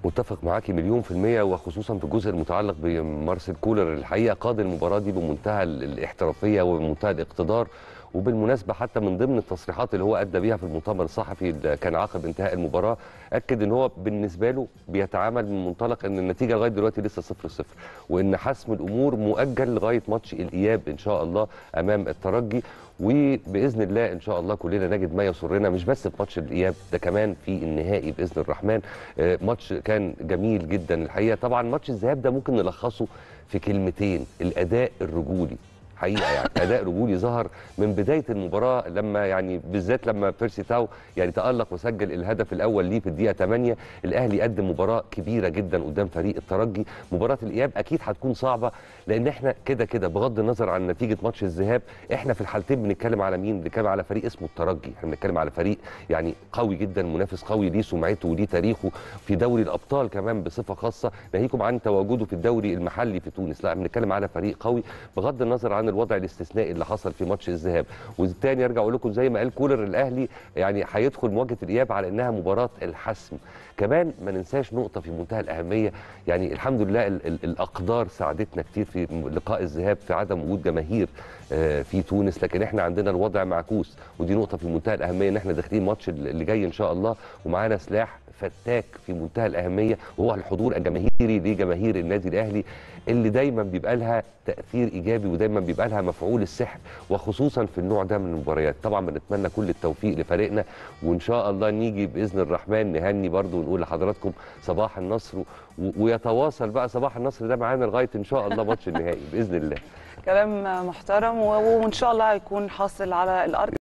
متفق معاكي مليون في المية وخصوصا في الجزء المتعلق بمارسيل كولر الحقيقة قاد المباراة دي بمنتهى ال- الاحترافية وبمنتهى الاقتدار وبالمناسبة حتى من ضمن التصريحات اللي هو أدى بيها في المؤتمر الصحفي اللي كان عقب انتهاء المباراة أكد إن هو بالنسبة له بيتعامل من منطلق إن النتيجة لغاية دلوقتي لسه صفر صفر وإن حسم الأمور مؤجل لغاية ماتش الإياب إن شاء الله أمام الترجي وباذن الله ان شاء الله كلنا نجد ما يسرنا مش بس في ماتش الاياب ده كمان في النهائي باذن الرحمن آه، ماتش كان جميل جدا الحقيقه طبعا ماتش الذهاب ده ممكن نلخصه في كلمتين الاداء الرجولي حقيقه يعني اداء رجولي ظهر من بدايه المباراه لما يعني بالذات لما بيرسي تاو يعني تالق وسجل الهدف الاول ليه في الدقيقه 8 الاهلي قدم مباراه كبيره جدا قدام فريق الترجي مباراه الاياب اكيد هتكون صعبه لان احنا كده كده بغض النظر عن نتيجه ماتش الذهاب احنا في الحالتين بنتكلم على مين بنتكلم على فريق اسمه الترجي احنا بنتكلم على فريق يعني قوي جدا منافس قوي ليه سمعته وليه تاريخه في دوري الابطال كمان بصفه خاصه ناهيكم عن تواجده في الدوري المحلي في تونس لا بنتكلم على فريق قوي بغض النظر عن الوضع الاستثنائي اللي حصل في ماتش الذهاب والتاني ارجع اقول لكم زي ما قال كولر الاهلي يعني هيدخل مواجهه الاياب على انها مباراه الحسم كمان ما ننساش نقطه في منتهى الاهميه يعني الحمد لله ال ال الاقدار ساعدتنا كتير في لقاء الذهاب في عدم وجود جماهير آه، في تونس لكن احنا عندنا الوضع معكوس ودي نقطه في منتهى الاهميه ان احنا داخلين ماتش اللي جاي ان شاء الله ومعانا سلاح فتاك في منتهى الاهميه وهو الحضور الجماهيري لجماهير النادي الاهلي اللي دايما بيبقى لها تاثير ايجابي ودايما بيبقى لها مفعول السحر وخصوصا في النوع ده من المباريات طبعا بنتمنى كل التوفيق لفريقنا وان شاء الله نيجي باذن الرحمن نهني برضو ونقول لحضراتكم صباح النصر و- ويتواصل بقى صباح النصر ده معانا لغايه ان شاء الله ماتش النهائي باذن الله كلام محترم و- وان شاء الله هيكون حاصل على الارض